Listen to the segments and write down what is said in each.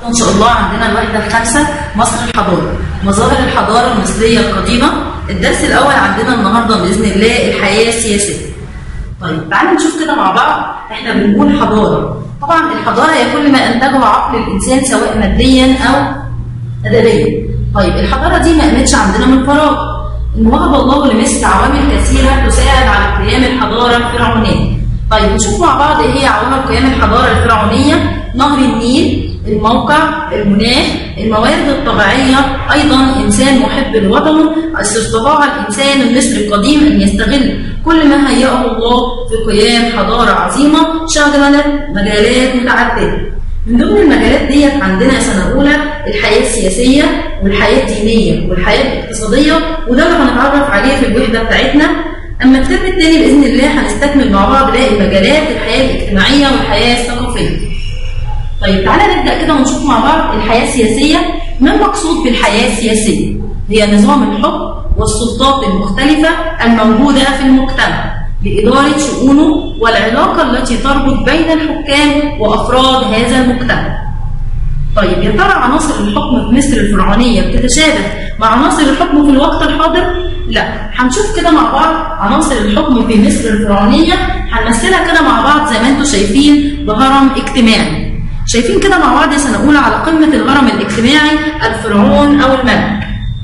ان شاء الله عندنا الوحده الخامسه مصر الحضاره مظاهر الحضاره المصريه القديمه الدرس الاول عندنا النهارده باذن الله الحياه السياسيه طيب تعالوا نشوف كده مع بعض احنا بنقول حضاره طبعا الحضاره هي كل ما انتجه عقل الانسان سواء ماديا او ادبيا طيب الحضاره دي ما قامتش عندنا من فراغ ان وهب الله لمصر عوامل كثيره تساعد على قيام الحضاره الفرعونيه طيب نشوف مع بعض ايه هي عوامل قيام الحضاره الفرعونيه نهر النيل الموقع المناخ الموارد الطبيعية أيضا إنسان محب لوطنه استطاع الإنسان المصري القديم أن يستغل كل ما هيأه الله في قيام حضارة عظيمة شغلت مجالات متعددة من ضمن المجالات ديت عندنا سنة أولى الحياة السياسية والحياة الدينية والحياة الاقتصادية وده اللي هنتعرف عليه في الوحدة بتاعتنا أما الترم الثاني بإذن الله هنستكمل مع بعض باقي مجالات الحياة الاجتماعية والحياة الثقافية. طيب تعالى نبدأ كده ونشوف مع بعض الحياة السياسية ما المقصود بالحياة السياسية؟ هي نظام الحكم والسلطات المختلفة الموجودة في المجتمع لإدارة شؤونه والعلاقة التي تربط بين الحكام وأفراد هذا المجتمع. طيب يا ترى عناصر الحكم في مصر الفرعونية بتتشابه مع عناصر الحكم في الوقت الحاضر؟ لا، هنشوف كده مع بعض عناصر الحكم في مصر الفرعونية هنمثلها كده مع بعض زي ما انتم شايفين بهرم اجتماعي. شايفين كده مع بعض سنة أولى على قمة الهرم الاجتماعي الفرعون أو الملك.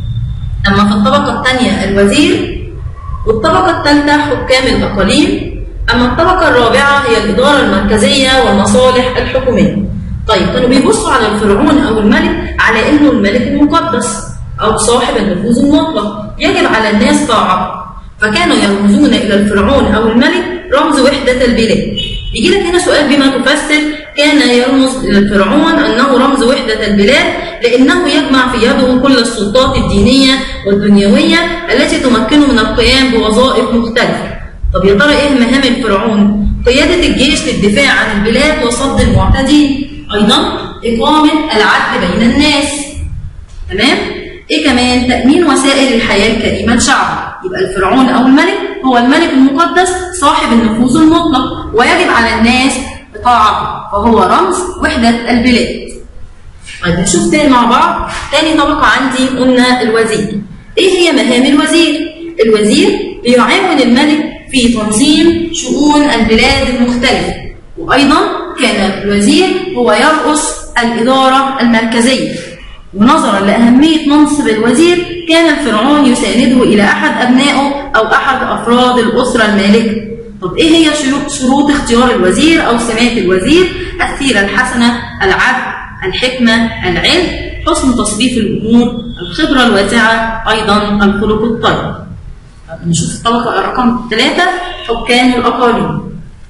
أما في الطبقة الثانية الوزير والطبقة الثالثة حكام الأقاليم أما الطبقة الرابعة هي الإدارة المركزية والمصالح الحكومية. طيب كانوا بيبصوا على الفرعون أو الملك على إنه الملك المقدس أو صاحب النفوذ المطلق يجب على الناس طاعته فكانوا يرمزون إلى الفرعون أو الملك رمز وحدة البلاد يجي لك هنا سؤال بما تفسر كان يرمز إلى الفرعون أنه رمز وحدة البلاد لأنه يجمع في يده كل السلطات الدينية والدنيوية التي تمكنه من القيام بوظائف مختلفة طب يا ترى إيه مهام الفرعون؟ قيادة الجيش للدفاع عن البلاد وصد المعتدين أيضا إقامة العدل بين الناس تمام؟ إيه كمان؟ تأمين وسائل الحياة الكريمة لشعبه يبقى الفرعون أو الملك هو الملك المقدس صاحب النفوذ المطلق ويجب على الناس طاعته فهو رمز وحدة البلاد طيب نشوف تاني مع بعض تاني طبقة عندي قلنا الوزير إيه هي مهام الوزير؟ الوزير بيعاون الملك في تنظيم شؤون البلاد المختلفة وأيضا كان الوزير هو يرأس الإدارة المركزية ونظرا لأهمية منصب الوزير كان الفرعون يسانده إلى أحد أبنائه أو أحد أفراد الأسرة المالكة طب إيه هي شروط اختيار الوزير أو سمات الوزير السيرة الحسنة العدل الحكمة العلم حسن تصريف الأمور الخبرة الواسعة أيضا الخلق الطيب نشوف الطبقة رقم ثلاثة حكام الأقاليم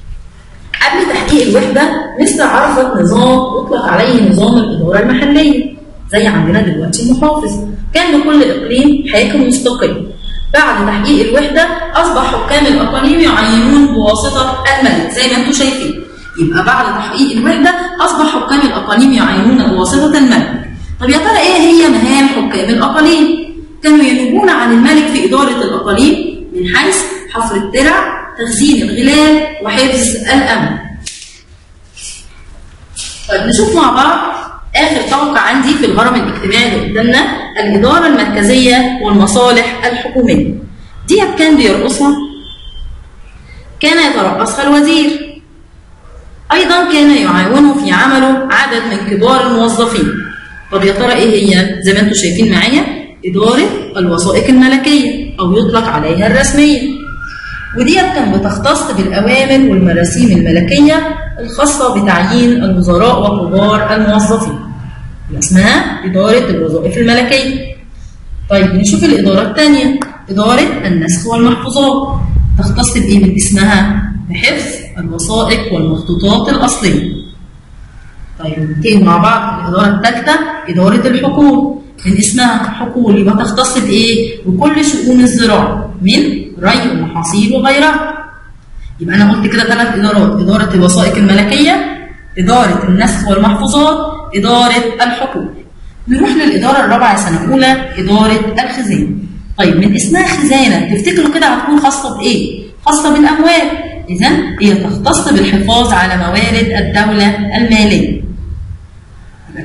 قبل تحقيق الوحدة مصر عرفت نظام يطلق عليه نظام الإدارة المحلية زي عندنا دلوقتي المحافظ كان لكل إقليم حاكم مستقل بعد تحقيق الوحدة أصبح حكام الأقاليم يعينون بواسطة الملك زي ما أنتم شايفين يبقى بعد تحقيق الوحدة أصبح حكام الأقاليم يعينون بواسطة الملك طب يا ترى إيه هي مهام حكام الأقاليم؟ كانوا ينوبون عن الملك في إدارة الأقاليم من حيث حفر الترع تخزين الغلال وحفظ الأمن طيب نشوف مع بعض آخر طبقة عندي في الهرم الاجتماعي اللي قدامنا الإدارة المركزية والمصالح الحكومية. ديت كان بيرقصها كان يترأسها الوزير. أيضا كان يعاونه في عمله عدد من كبار الموظفين. طب يا ترى إيه هي؟ زي ما أنتم شايفين معايا إدارة الوثائق الملكية أو يطلق عليها الرسمية. وديت كان بتختص بالأوامر والمراسيم الملكية الخاصة بتعيين الوزراء وكبار الموظفين. اسمها إدارة الوظائف الملكية. طيب نشوف الإدارة الثانية إدارة النسخ والمحفوظات تختص بإيه من اسمها؟ بحفظ الوثائق والمخطوطات الأصلية. طيب ننتقل مع بعض الإدارة الثالثة إدارة الحقول من اسمها حقول يبقى تختص بإيه؟ بكل شؤون الزراعة من ري ومحاصيل وغيرها. يبقى أنا قلت كده ثلاث إدارات إدارة الوثائق الملكية إدارة النسخ والمحفوظات إدارة الحقوق نروح للإدارة الرابعة سنة أولى إدارة الخزانة طيب من اسمها خزانة تفتكروا كده هتكون خاصة بإيه؟ خاصة بالأموال إذا هي تختص بالحفاظ على موارد الدولة المالية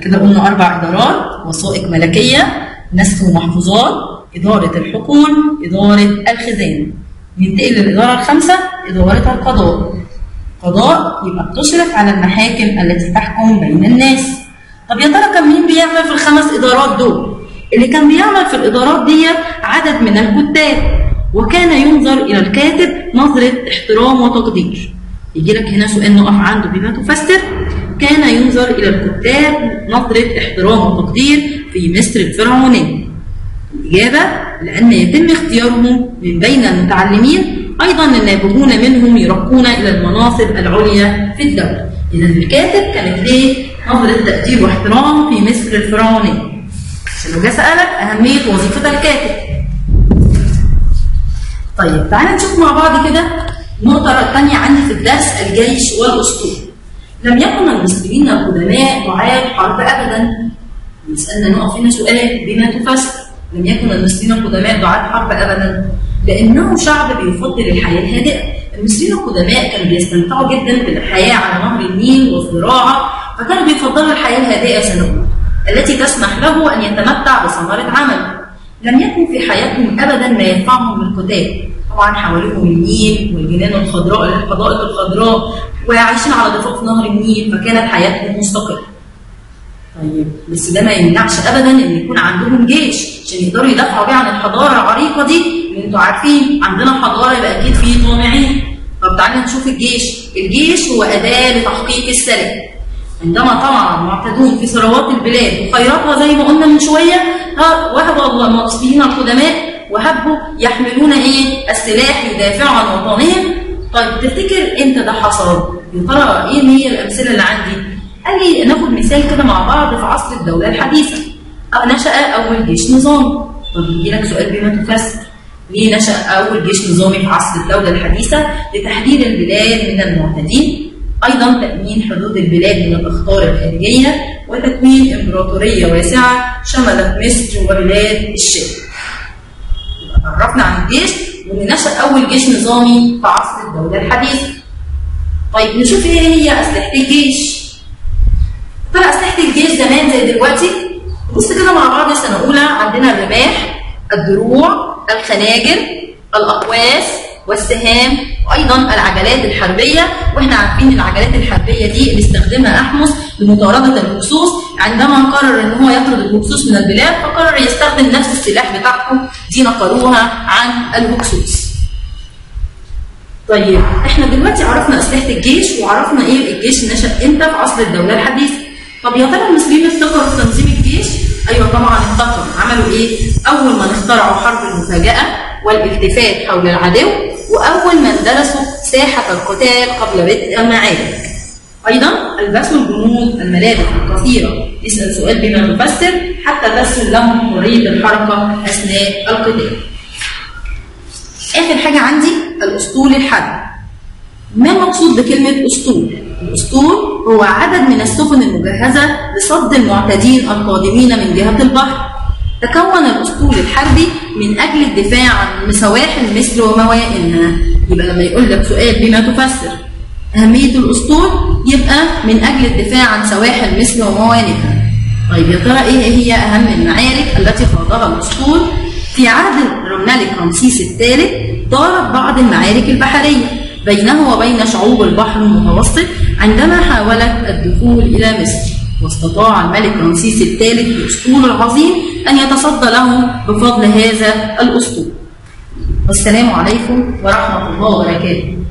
كده قلنا أربع إدارات وثائق ملكية نسخ ومحفوظات إدارة الحقول إدارة الخزانة ننتقل للإدارة الخامسة إدارة القضاء قضاء يبقى بتشرف على المحاكم التي تحكم بين الناس طب يا ترى كان مين بيعمل في الخمس إدارات دول؟ اللي كان بيعمل في الإدارات دي عدد من الكتاب وكان ينظر إلى الكاتب نظرة احترام وتقدير يجي لك هنا سؤال نقف عنده بما تفسر كان ينظر إلى الكتاب نظرة احترام وتقدير في مصر الفرعونية الإجابة لأن يتم اختيارهم من بين المتعلمين أيضا النابغون منهم يرقون إلى المناصب العليا في الدولة إذا الكاتب كانت ليه نظرة تقدير واحترام في مصر الفرعونية عشان لو جه سألك أهمية وظيفة الكاتب طيب تعالى نشوف مع بعض كده النقطة الثانية عندي في الدرس الجيش والأسطول لم يكن المسلمين القدماء دعاة حرب أبدا يسألنا نقف هنا سؤال بما تفسر لم يكن المسلمين القدماء دعاة حرب أبدا لأنه شعب بيفضل الحياة الهادئة المسلمين القدماء كانوا بيستمتعوا جدا بالحياة على نهر النيل والزراعة فكانوا بيفضلوا الحياة الهادئة سنوات التي تسمح له أن يتمتع بثمرة عمله لم يكن في حياتهم أبدا ما يدفعهم للقتال طبعا حواليهم النيل والجنان الخضراء الحدائق الخضراء وعايشين على ضفاف نهر النيل فكانت حياتهم مستقرة طيب بس ده ما يمنعش ابدا ان يكون عندهم جيش عشان يقدروا يدافعوا بيه عن الحضاره العريقه دي اللي انتوا عارفين عندنا حضاره يبقى اكيد فيه طامعين طب تعالى نشوف الجيش الجيش هو اداه لتحقيق السلام عندما طمع المعتدون في ثروات البلاد وخيراتها زي ما قلنا من شويه وهب الله المصريين القدماء وهبوا يحملون ايه السلاح يدافعوا عن وطنهم طيب تفتكر امتى ده حصل؟ يا ترى ايه هي الامثله اللي عندي؟ قال لي ناخد مثال كده مع بعض في عصر الدوله الحديثه نشأ أول جيش نظامي طب يجي لك سؤال بما تفسر ليه نشأ أول جيش نظامي في عصر الدولة الحديثة لتحرير البلاد من المعتدين أيضا تأمين حدود البلاد من الأخطار الخارجية وتكوين إمبراطورية واسعة شملت مصر وبلاد الشام عرفنا عن الجيش وإن نشأ أول جيش نظامي في عصر الدولة الحديثة طيب نشوف إيه هي أسلحة الجيش ترى أسلحة الجيش زمان زي دلوقتي بص كده مع بعض سنة أولى عندنا الرماح الدروع الخناجر الأقواس والسهام وأيضا العجلات الحربية وإحنا عارفين العجلات الحربية دي اللي استخدمها أحمس لمطاردة الهكسوس عندما قرر إن هو يطرد الهكسوس من البلاد فقرر يستخدم نفس السلاح بتاعهم دي نقلوها عن الهكسوس. طيب احنا دلوقتي عرفنا اسلحه الجيش وعرفنا ايه الجيش نشا امتى في عصر الدوله الحديثه. طب يا ترى المسلمين افتكروا في تنظيم الجيش؟ ايوه طبعا افتكروا، عملوا ايه؟ اول ما اخترعوا حرب المفاجاه والالتفات حول العدو واول ما درسوا ساحه القتال قبل بدء المعارك. ايضا البسوا الجنود الملابس القصيره، يسال سؤال بما نفسر حتى تسهل لهم حريه الحركه اثناء القتال. اخر حاجه عندي الاسطول الحرب. ما المقصود بكلمه اسطول؟ الاسطول هو عدد من السفن المجهزة لصد المعتدين القادمين من جهة البحر تكون الأسطول الحربي من أجل الدفاع عن سواحل مصر وموائلها يبقى لما يقول لك سؤال بما تفسر أهمية الأسطول يبقى من أجل الدفاع عن سواحل مصر وموانئها طيب يا ترى إيه هي أهم المعارك التي خاضها الأسطول في عهد الملك رمسيس الثالث طارت بعض المعارك البحرية بينه وبين شعوب البحر المتوسط عندما حاولت الدخول إلى مصر واستطاع الملك رمسيس الثالث بأسطوله العظيم أن يتصدى له بفضل هذا الأسطول والسلام عليكم ورحمة الله وبركاته